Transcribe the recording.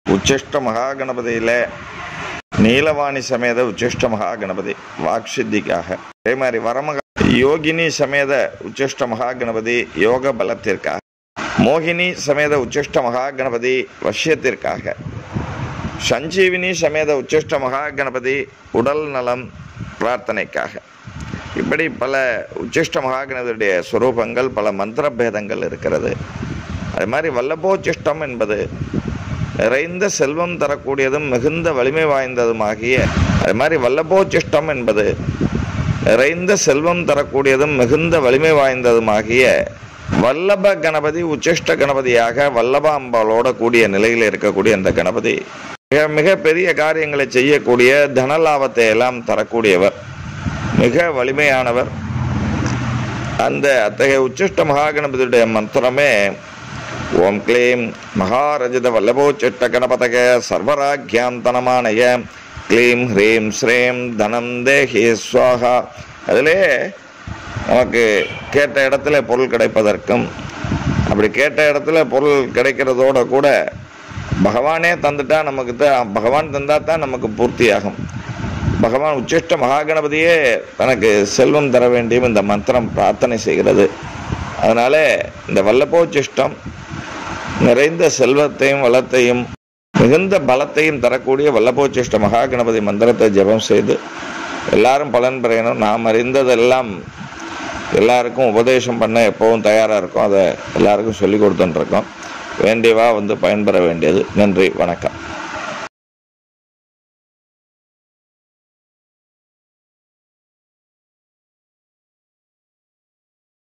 உச்சிஷ்ட மகா கணபதியில் நீலவாணி சமேத உச்சிஷ்ட மகா கணபதி வாக்சித்திக்காக அதே மாதிரி வரமக யோகினி சமேத உச்சிஷ்ட மகா கணபதி யோக பலத்திற்காக மோகினி சமேத உச்சிஷ்ட மகா கணபதி வஷ்யத்திற்காக சஞ்சீவினி சமேத உச்சிஷ்ட மகா கணபதி உடல் நலம் பிரார்த்தனைக்காக இப்படி பல உச்சிஷ்ட மகா கணபதியுடைய சுரூபங்கள் பல மந்திர பேதங்கள் இருக்கிறது அது மாதிரி வல்லபோச்சிஷ்டம் என்பது நிறைந்த செல்வம் தரக்கூடியதும் மிகுந்த வலிமை வாய்ந்ததுமாகிய அது மாதிரி வல்லபோச்சிஷ்டம் என்பது நிறைந்த செல்வம் தரக்கூடியதும் மிகுந்த வலிமை வாய்ந்ததுமாகிய வல்லப கணபதி உச்சிஷ்ட கணபதியாக வல்லபாம்பாளோட கூடிய நிலையில் இருக்கக்கூடிய அந்த கணபதி மிக மிக பெரிய காரியங்களை செய்யக்கூடிய தனலாபத்தை எல்லாம் தரக்கூடியவர் மிக வலிமையானவர் அந்த அத்தகைய உச்சிஷ்ட மகாகணபதியுடைய மந்திரமே ஓம் க்ளீம் மகாரஜித வல்லபோச்சிட்ட கணபதக சர்வராக்கியாம் தனமானய க்ளீம் ஹ்ரீம் ஸ்ரீம் தனம் தேஹி ஸ்வாகா அதிலே நமக்கு கேட்ட இடத்துல பொருள் கிடைப்பதற்கும் அப்படி கேட்ட இடத்துல பொருள் கிடைக்கிறதோட கூட பகவானே தந்துட்டா நமக்கு தான் பகவான் தந்தா தான் நமக்கு பூர்த்தியாகும் பகவான் உச்சிஷ்ட மகாகணபதியே தனக்கு செல்வம் தர வேண்டியும் இந்த மந்திரம் பிரார்த்தனை செய்கிறது அதனால இந்த வல்லபோச்சிஷ்டம் நிறைந்த செல்வத்தையும் வளத்தையும் மிகுந்த பலத்தையும் தரக்கூடிய வல்லபோச்சிஷ்ட மகாகணபதி மந்திரத்தை ஜெபம் செய்து எல்லாரும் பலன் பெறணும் நாம் அறிந்ததெல்லாம் எல்லாருக்கும் உபதேசம் பண்ண எப்பவும் தயாராக இருக்கும் அதை எல்லாருக்கும் சொல்லி கொடுத்துட்டு இருக்கோம் வேண்டியவா வந்து பயன்பெற வேண்டியது நன்றி வணக்கம்